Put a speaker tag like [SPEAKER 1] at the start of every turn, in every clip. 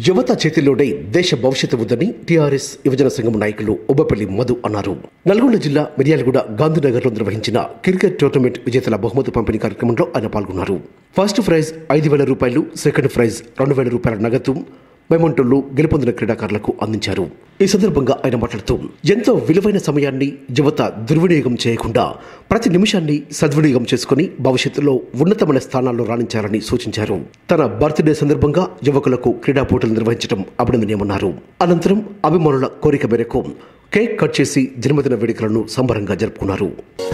[SPEAKER 1] యువత చేతిలోనే దేశ భవిష్యత్తు ఉందని టీఆర్ఎస్ యువజన సంఘం నాయకులు ఉబ్బపల్లి మధు అన్నారు నల్గొండ జిల్లా మిర్యాలగూడ గాంధీనగర్లో నిర్వహించిన క్రికెట్ టోర్నమెంట్ విజేతల బహుమతి పంపిణీ కార్యక్రమంలో ఆయన పాల్గొన్నారు ఫస్ట్ ప్రైజ్ ఐదు వేల రూపాయలు సెకండ్ ప్రైజ్ రెండు వేల రూపాయల నగదు మెమంటోలు గెలుపొందిన క్రీడాకారులకు అందించారు ఈ సందర్భంగా ఆయన మాట్లాడుతూ ఎంతో విలువైన సమయాన్ని యువత దుర్వినియోగం చేయకుండా ప్రతి నిమిషాన్ని సద్వినియోగం చేసుకుని భవిష్యత్తులో ఉన్నతమైన స్థానాల్లో రాణించాలని సూచించారు తన బర్త్డే సందర్భంగా యువకులకు క్రీడా పోటీలు నిర్వహించడం అభినందనీయమన్నారు అనంతరం అభిమానుల కోరిక మేరకు కేక్ కట్ చేసి జన్మదిన వేడుకలను సంబరంగా జరుపుకున్నారు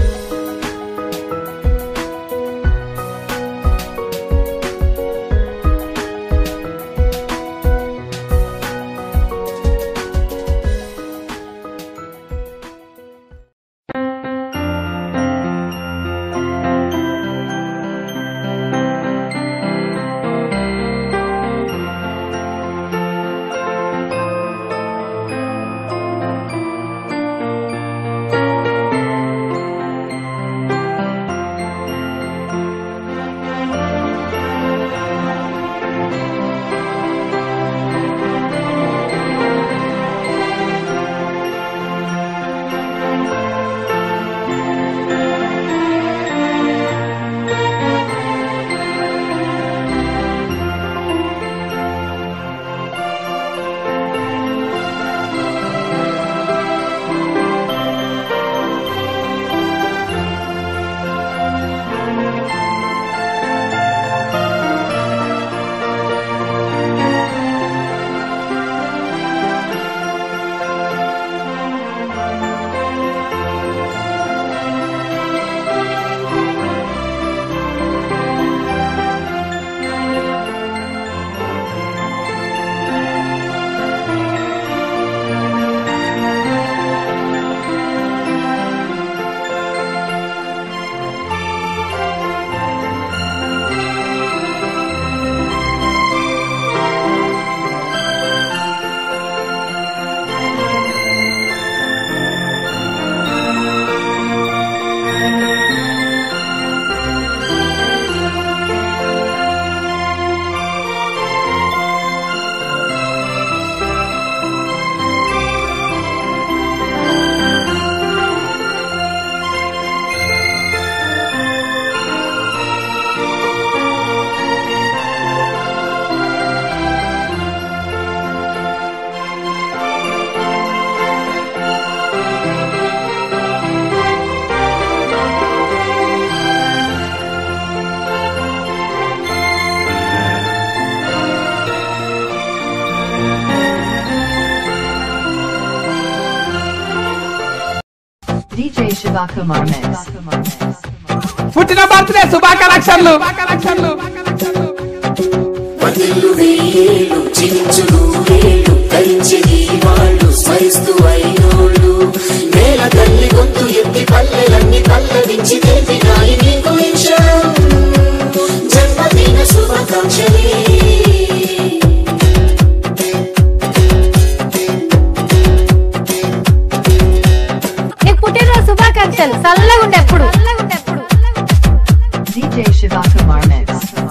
[SPEAKER 2] DJ Shivakumar Mix.
[SPEAKER 3] పుట్టిన బర్త్డే శుభాకాంక్షలు
[SPEAKER 4] పదిలు వేలు చించులు వేలు ధరించి వాళ్ళు స్మరిస్తూ అయినోళ్ళు నేల తల్లి గొంతు ఎత్తి పల్లెలన్నీ పల్లవించి తెలిపినాయి నీకు ఈ క్షణం జన్మదిన శుభాకాంక్షలే
[SPEAKER 5] నీకు పుట్టినరోజు శుభాకాంక్షలు చల్లగా ఉండే ఎప్పుడు
[SPEAKER 2] DJ Shivakumar Mix.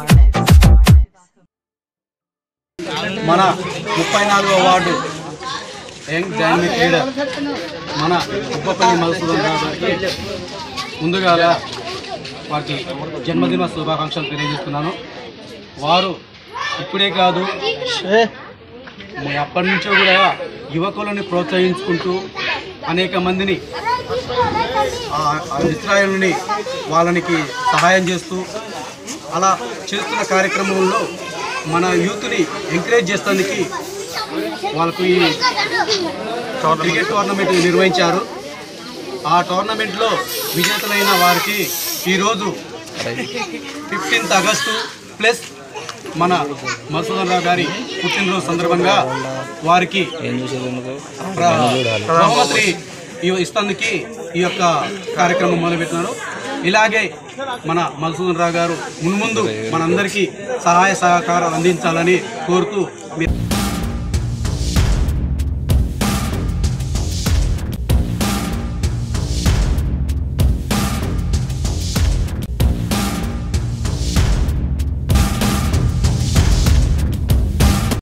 [SPEAKER 6] మన ముప్పై నాలుగో వార్డు యంగ్ డైనమిక్ లీడర్ మన ఉప్పపల్లి మధుసూదన్ రావు గారికి ముందుగా వారికి జన్మదిన శుభాకాంక్షలు తెలియజేస్తున్నాను వారు ఇప్పుడే కాదు అప్పటి నుంచో కూడా యువకులను ప్రోత్సహించుకుంటూ అనేక మందిని ఆ- ఆ నిస్రాయులని వాళ్ళనికి సహాయం చేస్తూ అలా చేస్తున్న కార్యక్రమంలో మన యూత్ని ఎంకరేజ్ చేస్తానికి వాళ్ళకు ఈ క్రికెట్ టోర్నమెంట్ నిర్వహించారు ఆ టోర్నమెంట్లో విజేతలైన వారికి ఈరోజు ఫిఫ్టీన్త్ ఆగస్టు ప్లస్ మన మధుసూదన్ రావు గారి పుట్టినరోజు సందర్భంగా వారికి ప్ర- బహుమతి ఇవ- ఇస్తానికి ఈ యొక్క కార్యక్రమం మొదలుపెట్టినారు ఇలాగే మన మధుసూదన్ రావు గారు మున్ముందు మనందరికీ సహాయ సహకారాలు అందించాలని కోరుతూ మీ-